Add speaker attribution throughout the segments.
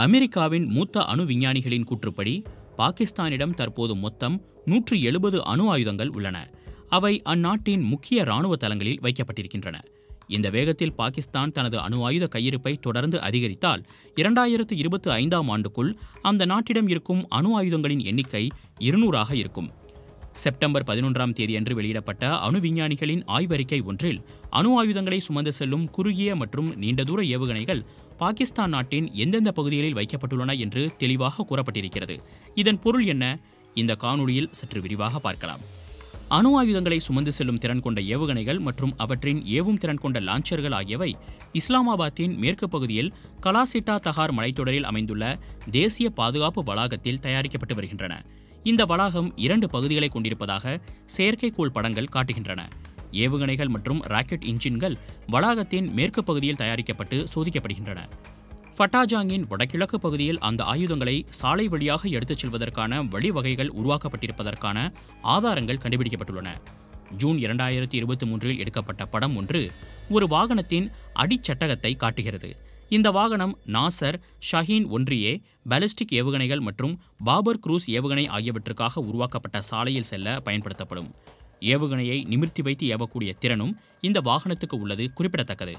Speaker 1: அமெரிக்காவின் மூத்த அணு விஞ்ஞானிகளின் கூற்றுப்படி பாகிஸ்தானிடம் தற்போது மொத்தம் நூற்று எழுபது அணு ஆயுதங்கள் உள்ளன அவை அந்நாட்டின் முக்கிய இராணுவ தளங்களில் வைக்கப்பட்டிருக்கின்றன இந்த வேகத்தில் பாகிஸ்தான் தனது அணு ஆயுத கையிருப்பை தொடர்ந்து அதிகரித்தால் இரண்டாயிரத்து இருபத்தி ஐந்தாம் ஆண்டுக்குள் அந்த நாட்டிடம் இருக்கும் அணு ஆயுதங்களின் எண்ணிக்கை இருநூறாக இருக்கும் செப்டம்பர் பதினொன்றாம் தேதியன்று வெளியிடப்பட்ட அணு விஞ்ஞானிகளின் ஆய்வறிக்கை ஒன்றில் அணு ஆயுதங்களை சுமந்து செல்லும் குறுகிய மற்றும் நீண்ட தூர ஏவுகணைகள் பாகிஸ்தான் நாட்டின் எந்தெந்த பகுதிகளில் வைக்கப்பட்டுள்ளன என்று தெளிவாக கூறப்பட்டிருக்கிறது இதன் பொருள் என்ன இந்த காணொளியில் சற்று விரிவாக பார்க்கலாம் அணு ஆயுதங்களை சுமந்து செல்லும் திறன் கொண்ட ஏவுகணைகள் மற்றும் அவற்றின் ஏவும் திறன் கொண்ட லான்ச்சர்கள் ஆகியவை இஸ்லாமாபாத்தின் மேற்கு பகுதியில் கலாசிட்டா தகார் மலைத்தொடரில் அமைந்துள்ள தேசிய பாதுகாப்பு வளாகத்தில் தயாரிக்கப்பட்டு வருகின்றன இந்த வளாகம் இரண்டு பகுதிகளை கொண்டிருப்பதாக செயற்கைக்கோள் படங்கள் காட்டுகின்றன ஏவுகணைகள் மற்றும் ராக்கெட் இன்ஜின்கள் வளாகத்தின் மேற்கு பகுதியில் தயாரிக்கப்பட்டு சோதிக்கப்படுகின்றன ஃபட்டாஜாங்கின் வடகிழக்கு பகுதியில் அந்த ஆயுதங்களை சாலை வழியாக எடுத்துச் செல்வதற்கான வழிவகைகள் உருவாக்கப்பட்டிருப்பதற்கான ஆதாரங்கள் கண்டுபிடிக்கப்பட்டுள்ளன ஜூன் இரண்டாயிரத்தி இருபத்தி மூன்றில் எடுக்கப்பட்ட படம் ஒன்று ஒரு வாகனத்தின் அடிச்சட்டகத்தை காட்டுகிறது இந்த வாகனம் நாசர் ஷஹீன் ஒன்றியே பாலிஸ்டிக் ஏவுகணைகள் மற்றும் பாபர் குரூஸ் ஏவுகணை ஆகியவற்றுக்காக உருவாக்கப்பட்ட சாலையில் செல்ல பயன்படுத்தப்படும் ஏவுகணையை நிமிர்த்தி வைத்து ஏவக்கூடிய திறனும் இந்த வாகனத்துக்கு உள்ளது குறிப்பிடத்தக்கது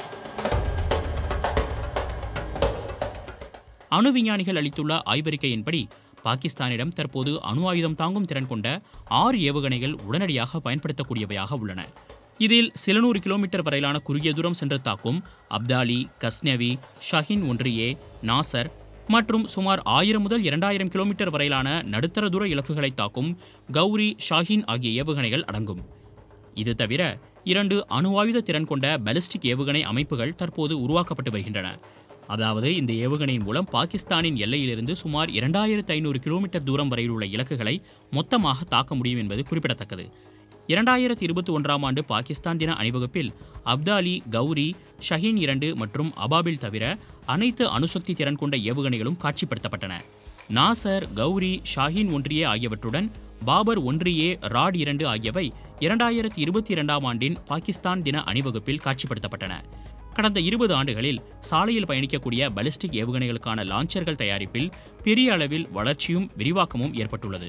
Speaker 1: அணு விஞ்ஞானிகள் அளித்துள்ள ஆய்வறிக்கையின்படி பாகிஸ்தானிடம் தற்போது அணு ஆயுதம் தாங்கும் திறன் கொண்ட ஆறு ஏவுகணைகள் உடனடியாக பயன்படுத்தக்கூடியவையாக உள்ளன இதில் சில நூறு கிலோமீட்டர் வரையிலான குறுகிய தூரம் சென்று தாக்கும் அப்தாலி கஸ்னவி ஷஹின் ஒன்றியே நாசர் மற்றும் சுமார் ஆயிரம் முதல் இரண்டாயிரம் கிலோமீட்டர் வரையிலான நடுத்தர தூர இலக்குகளை தாக்கும் கௌரி ஷாஹின் ஆகிய ஏவுகணைகள் அடங்கும் இது தவிர இரண்டு அணு ஆயுத திறன் கொண்ட பாலிஸ்டிக் ஏவுகணை அமைப்புகள் தற்போது உருவாக்கப்பட்டு வருகின்றன அதாவது இந்த ஏவுகணையின் மூலம் பாகிஸ்தானின் எல்லையிலிருந்து சுமார் இரண்டாயிரத்து ஐநூறு கிலோமீட்டர் தூரம் வரையில் உள்ள இலக்குகளை மொத்தமாக தாக்க முடியும் என்பது குறிப்பிடத்தக்கது இரண்டாயிரத்தி இருபத்தி ஒன்றாம் ஆண்டு பாகிஸ்தான் தின அணிவகுப்பில் அப்தாலி கௌரி ஷஹீன் இரண்டு மற்றும் அபாபில் தவிர அனைத்து அணுசக்தி திறன் கொண்ட ஏவுகணைகளும் காட்சிப்படுத்தப்பட்டன நாசர் கௌரி ஷாஹீன் ஒன்றியே ஆகியவற்றுடன் பாபர் ஒன்றியே ராட் இரண்டு ஆகியவை இரண்டாயிரத்தி இருபத்தி இரண்டாம் ஆண்டின் பாகிஸ்தான் தின அணிவகுப்பில் காட்சிப்படுத்தப்பட்டன கடந்த இருபது ஆண்டுகளில் சாலையில் பயணிக்கக்கூடிய பாலிஸ்டிக் ஏவுகணைகளுக்கான லான்ச்சர்கள் தயாரிப்பில் பெரிய அளவில் வளர்ச்சியும் விரிவாக்கமும் ஏற்பட்டுள்ளது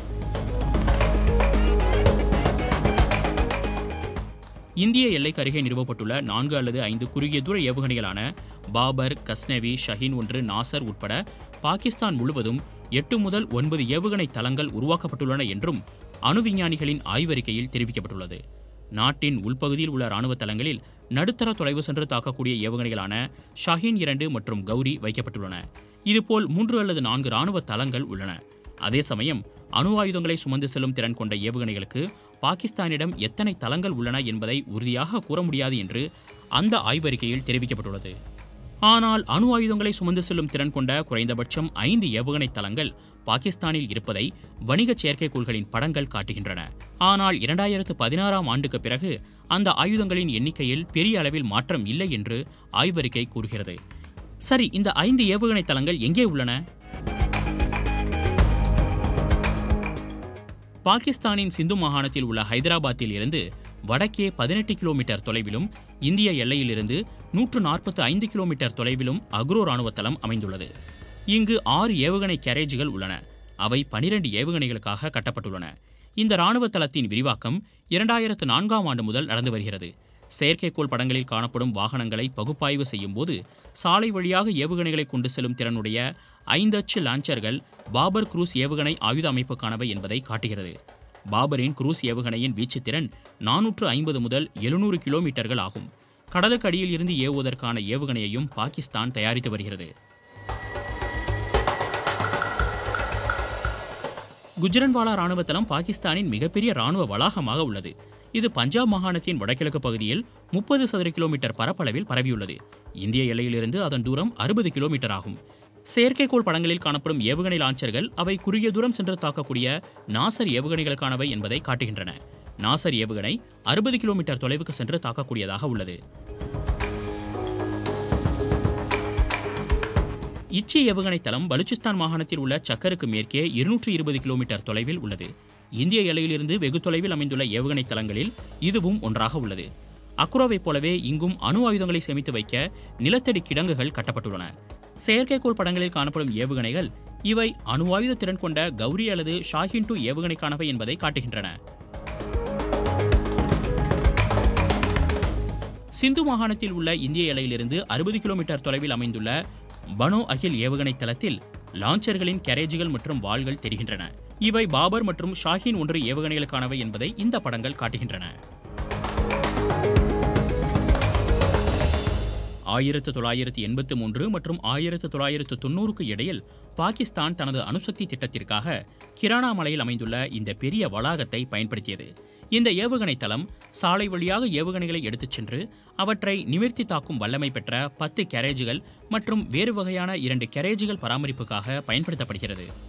Speaker 1: இந்திய எல்லைக்கு அருகே நிறுவப்பட்டுள்ள நான்கு அல்லது ஐந்து குறுகிய தூர ஏவுகணைகளான பாபர் கஸ்னவி ஷஹீன் ஒன்று நாசர் உட்பட பாகிஸ்தான் முழுவதும் எட்டு முதல் ஒன்பது ஏவுகணை தளங்கள் உருவாக்கப்பட்டுள்ளன என்றும் அணு விஞ்ஞானிகளின் ஆய்வறிக்கையில் தெரிவிக்கப்பட்டுள்ளது நாட்டின் உள்பகுதியில் உள்ள ராணுவ தளங்களில் நடுத்தர தொலைவு சென்று தாக்கக்கூடிய ஏவுகணைகளான ஷஹீன் இரண்டு மற்றும் கௌரி வைக்கப்பட்டுள்ளன இதுபோல் மூன்று அல்லது நான்கு ராணுவ தளங்கள் உள்ளன அதே சமயம் அணு ஆயுதங்களை சுமந்து செல்லும் திறன் கொண்ட ஏவுகணைகளுக்கு பாகிஸ்தானிடம் எத்தனை தளங்கள் உள்ளன என்பதை உறுதியாக கூற முடியாது என்று அந்த ஆய்வறிக்கையில் தெரிவிக்கப்பட்டுள்ளது ஆனால் அணு ஆயுதங்களை சுமந்து செல்லும் திறன் கொண்ட குறைந்தபட்சம் ஐந்து ஏவுகணை தளங்கள் பாகிஸ்தானில் இருப்பதை வணிக செயற்கைக்கோள்களின் படங்கள் காட்டுகின்றன ஆனால் இரண்டாயிரத்து பதினாறாம் ஆண்டுக்கு பிறகு அந்த ஆயுதங்களின் எண்ணிக்கையில் பெரிய அளவில் மாற்றம் இல்லை என்று ஆய்வறிக்கை கூறுகிறது சரி இந்த ஐந்து ஏவுகணை தளங்கள் எங்கே உள்ளன பாகிஸ்தானின் சிந்து மாகாணத்தில் உள்ள ஹைதராபாத்தில் இருந்து வடக்கே பதினெட்டு கிலோமீட்டர் தொலைவிலும் இந்திய எல்லையிலிருந்து நூற்று நாற்பத்து ஐந்து கிலோமீட்டர் தொலைவிலும் அக்ரோ ராணுவ தளம் அமைந்துள்ளது இங்கு ஆறு ஏவுகணை கேரேஜுகள் உள்ளன அவை பனிரெண்டு ஏவுகணைகளுக்காக கட்டப்பட்டுள்ளன இந்த ராணுவ தளத்தின் விரிவாக்கம் இரண்டாயிரத்து நான்காம் ஆண்டு முதல் நடந்து வருகிறது செயற்கைக்கோள் படங்களில் காணப்படும் வாகனங்களை பகுப்பாய்வு செய்யும் போது சாலை வழியாக ஏவுகணைகளை கொண்டு செல்லும் திறனுடைய ஐந்தச்சு லான்ச்சர்கள் பாபர் குரூஸ் ஏவுகணை ஆயுத அமைப்புக்கானவை என்பதை காட்டுகிறது பாபரின் குரூஸ் ஏவுகணையின் வீச்சு திறன் நானூற்று ஐம்பது முதல் எழுநூறு கிலோமீட்டர்கள் ஆகும் கடலுக்கு அடியில் இருந்து ஏவுவதற்கான ஏவுகணையையும் பாகிஸ்தான் தயாரித்து வருகிறது குஜ்ரன்வாலா ராணுவ தளம் பாகிஸ்தானின் மிகப்பெரிய ராணுவ வளாகமாக உள்ளது இது பஞ்சாப் மாகாணத்தின் வடகிழக்கு பகுதியில் முப்பது சதுர கிலோமீட்டர் பரப்பளவில் பரவியுள்ளது இந்திய எல்லையிலிருந்து அதன் தூரம் அறுபது கிலோமீட்டர் ஆகும் செயற்கைக்கோள் படங்களில் காணப்படும் ஏவுகணை லான்ச்சர்கள் அவை குறுகிய தூரம் சென்று தாக்கக்கூடிய நாசர் ஏவுகணைகளுக்கானவை என்பதை காட்டுகின்றன நாசர் ஏவுகணை அறுபது கிலோமீட்டர் தொலைவுக்கு சென்று தாக்கக்கூடியதாக உள்ளது இச்சி ஏவுகணை தளம் பலூச்சிஸ்தான் மாகாணத்தில் உள்ள சக்கருக்கு மேற்கே இருநூற்று இருபது கிலோமீட்டர் தொலைவில் உள்ளது இந்திய எல்லையிலிருந்து வெகு தொலைவில் அமைந்துள்ள ஏவுகணை தளங்களில் இதுவும் ஒன்றாக உள்ளது அக்ரோவைப் போலவே இங்கும் அணு ஆயுதங்களை சேமித்து வைக்க நிலத்தடி கிடங்குகள் கட்டப்பட்டுள்ளன செயற்கைக்கோள் படங்களில் காணப்படும் ஏவுகணைகள் இவை அணுவாயுத திறன் கொண்ட கௌரி அல்லது ஷாஹின் டூ ஏவுகணைக்கானவை என்பதை காட்டுகின்றன சிந்து மாகாணத்தில் உள்ள இந்திய எல்லையிலிருந்து அறுபது கிலோமீட்டர் தொலைவில் அமைந்துள்ள பனோ அகில் ஏவுகணை தளத்தில் லான்ச்சர்களின் கேரேஜுகள் மற்றும் வாள்கள் தெரிகின்றன இவை பாபர் மற்றும் ஷாஹின் ஒன்று ஏவுகணைகளுக்கானவை என்பதை இந்த படங்கள் காட்டுகின்றன ஆயிரத்து தொள்ளாயிரத்து எண்பத்து மூன்று மற்றும் ஆயிரத்து தொள்ளாயிரத்து தொண்ணூறுக்கு இடையில் பாகிஸ்தான் தனது அணுசக்தி திட்டத்திற்காக கிரானா மலையில் அமைந்துள்ள இந்த பெரிய வளாகத்தை பயன்படுத்தியது இந்த ஏவுகணை தளம் சாலை வழியாக ஏவுகணைகளை எடுத்துச் சென்று அவற்றை நிமிர்த்தி தாக்கும் வல்லமை பெற்ற பத்து கேரேஜுகள் மற்றும் வேறு வகையான இரண்டு கேரேஜுகள் பராமரிப்புக்காக பயன்படுத்தப்படுகிறது